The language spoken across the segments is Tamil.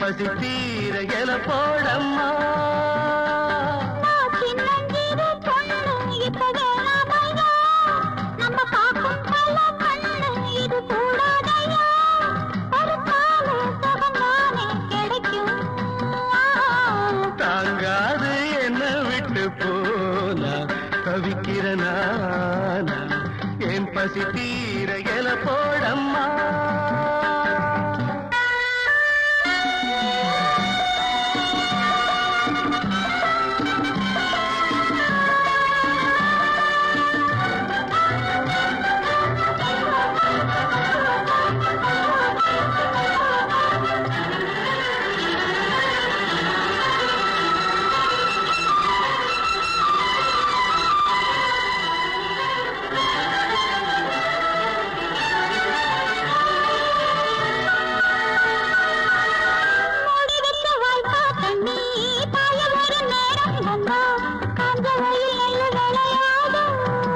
பசி தீர எல போடம்மா நான் சின்னஞ்சிறு பொண்ணு, இப்ப வேணாமையா. நம்ம பார்க்கும் பல கண்ணு, இது கூடாதையா. ஒரு கால சுகம்தானே கிடைக்கும். தாங்காது என்ன விட்டு போனா தவிக்கிற நானா என் பசி தீர எல போடம்மா மூடி வச்ச வாய்ப்பா தண்ணி, பாய ஒரு நேரம் வந்தா, காஞ்ச வயல் நெல்லு விளையாடும்.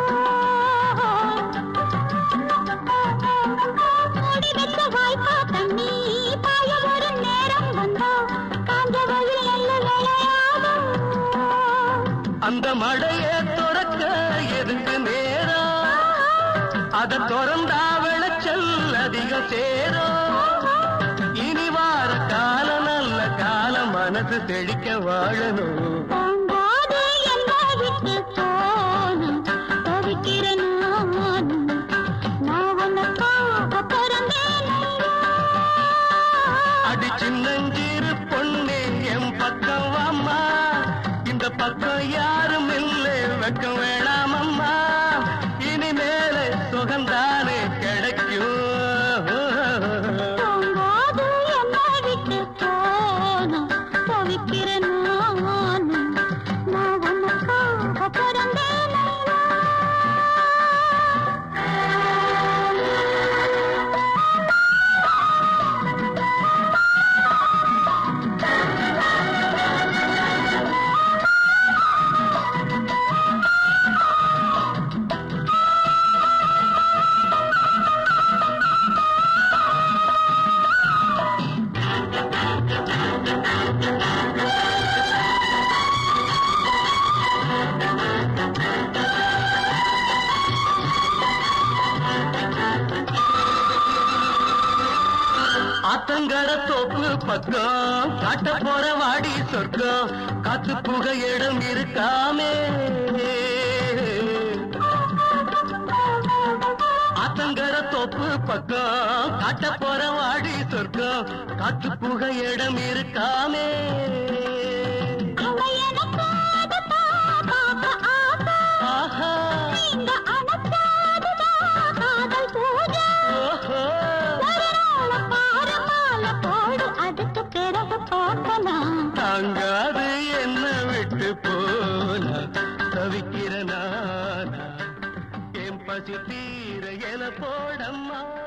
மூடி வச்ச வாய்ப்பா தண்ணி, பாய ஒரு நேரம் வந்தா, காஞ்ச வயல் நெல்லு விளையாடும். அந்த மழைய துறக்க எதுக்கு நேரம் அத திறந்தா விளைச்சல் அதிகம் சேரும் இனி வார கால நல்ல காலம் மனசு செழிக்க வாழணும் தாங்காது என்னை விட்டு போனும், தவிக்கிற நானும். நான் உனக்காக பிறந்தேன் ஐயா. அடி சின்னஞ்சிறு பொண்ணே என் பக்கம் வாம்மா இந்த பக்கம் யாரும் இல்லை வெக்கம் வேணாம் அம்மா இனிமேலே சுகந்தானே கிடைக்கும் தாங்காது என்னை விட்டு போனும், தவிக்கிற நானும். நான் உனக்காக பிறந்தேன் ஐயா. ஆத்தங்கர தோப்பு பக்கம் காட்ட போற வாடி சொர்க்கம் காத்து புக இடம் இருக்காமே ஆத்தங்கர தோப்பு பக்கம் காட்ட போற வாடி சொர்க்கம் காத்து புக இடம் இருக்காமே அவ எனக்கு அதுதான் பார்க்க ஆசை. ஆஹா இந்த அணைக்காதுதான் காதல் பூஜை. ஓஹோ ஒரு நாள் பாரு மாலை போடு, அதுக்கு பிறகு பார்க்கலாம் தாங்காது என்ன விட்டு போனா தவிக்கிற நானா என் பசி தீர எல போடம்மா